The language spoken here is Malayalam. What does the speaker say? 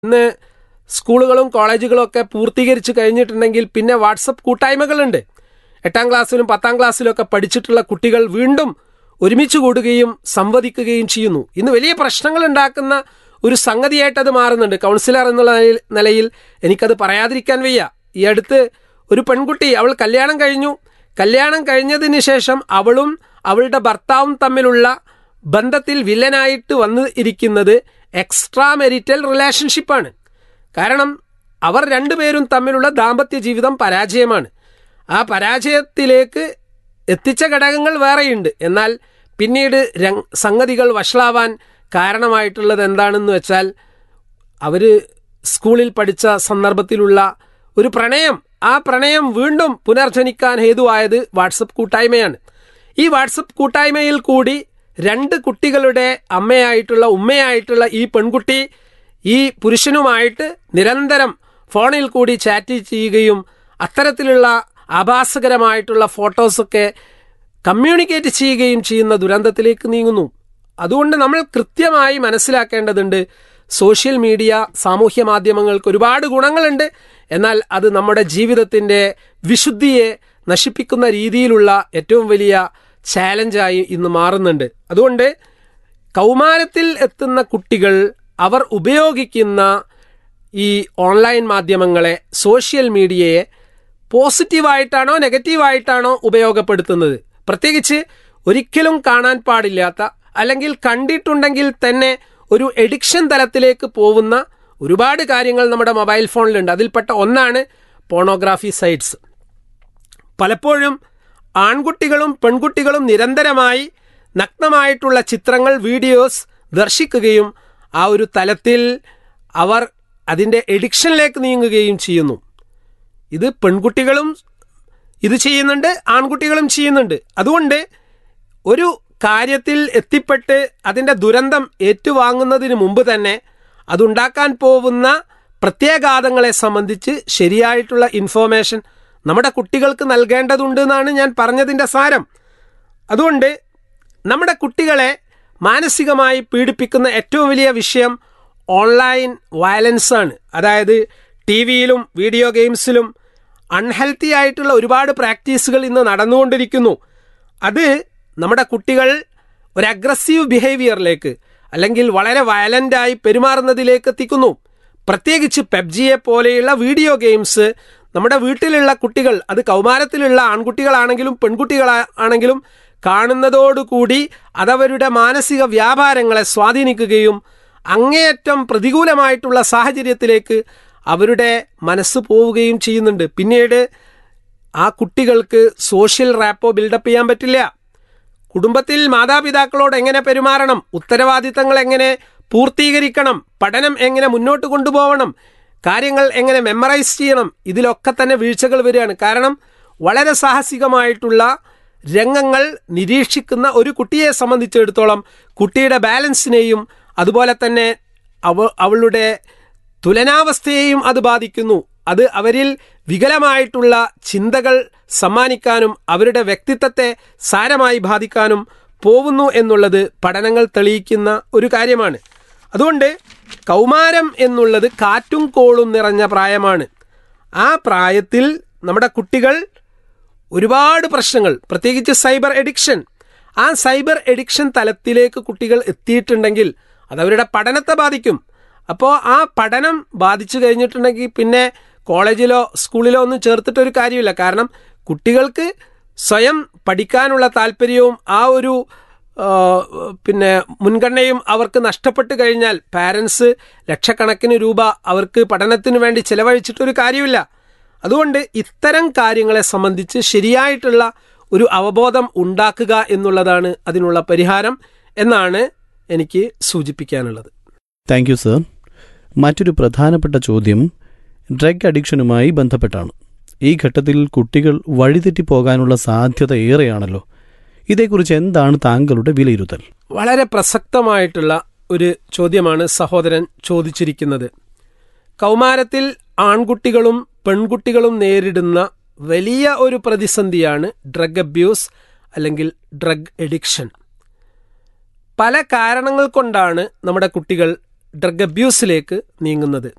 ഇന്ന് സ്കൂളുകളും കോളേജുകളും ഒക്കെ പൂർത്തീകരിച്ച് കഴിഞ്ഞിട്ടുണ്ടെങ്കിൽ പിന്നെ വാട്സപ്പ് കൂട്ടായ്മകളുണ്ട് എട്ടാം ക്ലാസ്സിലും പത്താം ക്ലാസ്സിലും ഒക്കെ പഠിച്ചിട്ടുള്ള കുട്ടികൾ വീണ്ടും ഒരുമിച്ച് കൂടുകയും സംവദിക്കുകയും ചെയ്യുന്നു ഇന്ന് വലിയ പ്രശ്നങ്ങൾ ഉണ്ടാക്കുന്ന ഒരു സംഗതിയായിട്ട് അത് മാറുന്നുണ്ട് കൗൺസിലർ എന്നുള്ള നിലയിൽ- നിലയിൽ എനിക്കത് പറയാതിരിക്കാൻ വയ്യ ഈ അടുത്ത് ഒരു പെൺകുട്ടി അവൾ കല്യാണം കഴിഞ്ഞു കല്യാണം കഴിഞ്ഞതിന് ശേഷം അവളും അവളുടെ ഭർത്താവും തമ്മിലുള്ള ബന്ധത്തിൽ വില്ലനായിട്ട് വന്ന് ഇരിക്കുന്നത് എക്സ്ട്രാ മെരിറ്റൽ റിലേഷൻഷിപ്പാണ് കാരണം അവർ രണ്ടുപേരും തമ്മിലുള്ള ദാമ്പത്യ ജീവിതം പരാജയമാണ് ആ പരാജയത്തിലേക്ക് എത്തിച്ച ഘടകങ്ങൾ വേറെയുണ്ട് എന്നാൽ പിന്നീട് രംഗ് സംഗതികൾ വഷളാവാൻ കാരണമായിട്ടുള്ളത് എന്താണെന്ന് വെച്ചാൽ അവർ സ്കൂളിൽ പഠിച്ച സന്ദർഭത്തിലുള്ള ഒരു പ്രണയം ആ പ്രണയം വീണ്ടും പുനർജനിക്കാൻ ഹേതുവായത് വാട്സപ്പ് കൂട്ടായ്മയാണ് ഈ വാട്സപ്പ് കൂട്ടായ്മയിൽ കൂടി രണ്ട് കുട്ടികളുടെ അമ്മയായിട്ടുള്ള ഉമ്മയായിട്ടുള്ള ഈ പെൺകുട്ടി ഈ പുരുഷനുമായിട്ട് നിരന്തരം ഫോണിൽ കൂടി ചാറ്റ് ചെയ്യുകയും അത്തരത്തിലുള്ള ആഭാസകരമായിട്ടുള്ള ഫോട്ടോസൊക്കെ കമ്മ്യൂണിക്കേറ്റ് ചെയ്യുകയും ചെയ്യുന്ന ദുരന്തത്തിലേക്ക് നീങ്ങുന്നു അതുകൊണ്ട് നമ്മൾ കൃത്യമായി മനസ്സിലാക്കേണ്ടതുണ്ട് സോഷ്യൽ മീഡിയ സാമൂഹ്യ മാധ്യമങ്ങൾക്ക് ഒരുപാട് ഗുണങ്ങളുണ്ട് എന്നാൽ അത് നമ്മുടെ ജീവിതത്തിൻ്റെ വിശുദ്ധിയെ നശിപ്പിക്കുന്ന രീതിയിലുള്ള ഏറ്റവും വലിയ ചാലഞ്ചായി ഇന്ന് മാറുന്നുണ്ട് അതുകൊണ്ട് കൗമാരത്തിൽ എത്തുന്ന കുട്ടികൾ അവർ ഉപയോഗിക്കുന്ന ഈ ഓൺലൈൻ മാധ്യമങ്ങളെ സോഷ്യൽ മീഡിയയെ പോസിറ്റീവായിട്ടാണോ നെഗറ്റീവായിട്ടാണോ ഉപയോഗപ്പെടുത്തുന്നത് പ്രത്യേകിച്ച് ഒരിക്കലും കാണാൻ പാടില്ലാത്ത അല്ലെങ്കിൽ കണ്ടിട്ടുണ്ടെങ്കിൽ തന്നെ ഒരു എഡിക്ഷൻ തലത്തിലേക്ക് പോകുന്ന ഒരുപാട് കാര്യങ്ങൾ നമ്മുടെ മൊബൈൽ ഫോണിലുണ്ട് അതിൽപ്പെട്ട ഒന്നാണ് പോണോഗ്രാഫി സൈറ്റ്സ് പലപ്പോഴും ആൺകുട്ടികളും പെൺകുട്ടികളും നിരന്തരമായി നഗ്നമായിട്ടുള്ള ചിത്രങ്ങൾ വീഡിയോസ് ദർശിക്കുകയും ആ ഒരു തലത്തിൽ അവർ അതിൻ്റെ എഡിക്ഷനിലേക്ക് നീങ്ങുകയും ചെയ്യുന്നു ഇത് പെൺകുട്ടികളും ഇത് ചെയ്യുന്നുണ്ട് ആൺകുട്ടികളും ചെയ്യുന്നുണ്ട് അതുകൊണ്ട് ഒരു കാര്യത്തിൽ എത്തിപ്പെട്ട് അതിൻ്റെ ദുരന്തം ഏറ്റുവാങ്ങുന്നതിന് മുമ്പ് തന്നെ അതുണ്ടാക്കാൻ പോകുന്ന പ്രത്യാഘാതങ്ങളെ സംബന്ധിച്ച് ശരിയായിട്ടുള്ള ഇൻഫോർമേഷൻ നമ്മുടെ കുട്ടികൾക്ക് നൽകേണ്ടതുണ്ട് എന്നാണ് ഞാൻ പറഞ്ഞതിൻ്റെ സാരം അതുകൊണ്ട് നമ്മുടെ കുട്ടികളെ മാനസികമായി പീഡിപ്പിക്കുന്ന ഏറ്റവും വലിയ വിഷയം ഓൺലൈൻ വയലൻസ് ആണ് അതായത് ടി വിയിലും വീഡിയോ ഗെയിംസിലും അൺഹെൽത്തി ആയിട്ടുള്ള ഒരുപാട് പ്രാക്ടീസുകൾ ഇന്ന് നടന്നുകൊണ്ടിരിക്കുന്നു അത് നമ്മുടെ കുട്ടികൾ ഒരു അഗ്രസീവ് ബിഹേവിയറിലേക്ക് അല്ലെങ്കിൽ വളരെ വയലൻ്റായി പെരുമാറുന്നതിലേക്ക് എത്തിക്കുന്നു പ്രത്യേകിച്ച് പെബ്ജിയെ പോലെയുള്ള വീഡിയോ ഗെയിംസ് നമ്മുടെ വീട്ടിലുള്ള കുട്ടികൾ അത് കൗമാരത്തിലുള്ള ആൺകുട്ടികളാണെങ്കിലും പെൺകുട്ടികളാണെങ്കിലും കാണുന്നതോടുകൂടി അതവരുടെ മാനസിക വ്യാപാരങ്ങളെ സ്വാധീനിക്കുകയും അങ്ങേയറ്റം പ്രതികൂലമായിട്ടുള്ള സാഹചര്യത്തിലേക്ക് അവരുടെ മനസ്സ് പോവുകയും ചെയ്യുന്നുണ്ട് പിന്നീട് ആ കുട്ടികൾക്ക് സോഷ്യൽ റാപ്പോ ബിൽഡപ്പ് ചെയ്യാൻ പറ്റില്ല കുടുംബത്തിൽ മാതാപിതാക്കളോട് എങ്ങനെ പെരുമാറണം ഉത്തരവാദിത്തങ്ങൾ എങ്ങനെ പൂർത്തീകരിക്കണം പഠനം എങ്ങനെ മുന്നോട്ട് കൊണ്ടുപോകണം കാര്യങ്ങൾ എങ്ങനെ മെമ്മറൈസ് ചെയ്യണം ഇതിലൊക്കെ തന്നെ വീഴ്ചകൾ വരികയാണ് കാരണം വളരെ സാഹസികമായിട്ടുള്ള രംഗങ്ങൾ നിരീക്ഷിക്കുന്ന ഒരു കുട്ടിയെ സംബന്ധിച്ചിടത്തോളം കുട്ടിയുടെ ബാലൻസിനെയും അതുപോലെ തന്നെ അവ അവളുടെ തുലനാവസ്ഥയെയും അത് ബാധിക്കുന്നു അത് അവരിൽ വികലമായിട്ടുള്ള ചിന്തകൾ സമ്മാനിക്കാനും അവരുടെ വ്യക്തിത്വത്തെ സാരമായി ബാധിക്കാനും പോവുന്നു എന്നുള്ളത് പഠനങ്ങൾ തെളിയിക്കുന്ന ഒരു കാര്യമാണ് അതുകൊണ്ട് കൗമാരം എന്നുള്ളത് കാറ്റും കോളും നിറഞ്ഞ പ്രായമാണ് ആ പ്രായത്തിൽ നമ്മുടെ കുട്ടികൾ ഒരുപാട് പ്രശ്നങ്ങൾ പ്രത്യേകിച്ച് സൈബർ എഡിക്ഷൻ ആ സൈബർ എഡിക്ഷൻ തലത്തിലേക്ക് കുട്ടികൾ എത്തിയിട്ടുണ്ടെങ്കിൽ അത് അവരുടെ പഠനത്തെ ബാധിക്കും അപ്പോൾ ആ പഠനം ബാധിച്ചു കഴിഞ്ഞിട്ടുണ്ടെങ്കിൽ പിന്നെ കോളേജിലോ സ്കൂളിലോ ഒന്നും ചേർത്തിട്ടൊരു കാര്യമില്ല കാരണം കുട്ടികൾക്ക് സ്വയം പഠിക്കാനുള്ള താല്പര്യവും ആ ഒരു ആ, പിന്നെ മുൻഗണനയും അവർക്ക് നഷ്ടപ്പെട്ട് കഴിഞ്ഞാൽ പാരൻസ് ലക്ഷക്കണക്കിന് രൂപ അവർക്ക് പഠനത്തിന് വേണ്ടി ചിലവഴിച്ചിട്ടൊരു കാര്യമില്ല അതുകൊണ്ട് ഇത്തരം കാര്യങ്ങളെ സംബന്ധിച്ച് ശരിയായിട്ടുള്ള ഒരു അവബോധം ഉണ്ടാക്കുക എന്നുള്ളതാണ് അതിനുള്ള പരിഹാരം എന്നാണ് എനിക്ക് സൂചിപ്പിക്കാനുള്ളത് താങ്ക് യു സർ മറ്റൊരു പ്രധാനപ്പെട്ട ചോദ്യം ഡ്രഗ് അഡിക്ഷനുമായി ബന്ധപ്പെട്ടാണ് ഈ ഘട്ടത്തിൽ കുട്ടികൾ വഴിതെറ്റി പോകാനുള്ള സാധ്യത ഏറെയാണല്ലോ ഇതേക്കുറിച്ച് എന്താണ് താങ്കളുടെ വിലയിരുത്തൽ വളരെ പ്രസക്തമായിട്ടുള്ള ഒരു ചോദ്യമാണ് സഹോദരൻ ചോദിച്ചിരിക്കുന്നത് കൗമാരത്തിൽ ആൺകുട്ടികളും പെൺകുട്ടികളും നേരിടുന്ന വലിയ ഒരു പ്രതിസന്ധിയാണ് ഡ്രഗ് അബ്യൂസ് അല്ലെങ്കിൽ ഡ്രഗ് എഡിക്ഷൻ പല കാരണങ്ങൾ കൊണ്ടാണ് നമ്മുടെ കുട്ടികൾ ഡ്രഗ് അബ്യൂസിലേക്ക് നീങ്ങുന്നത്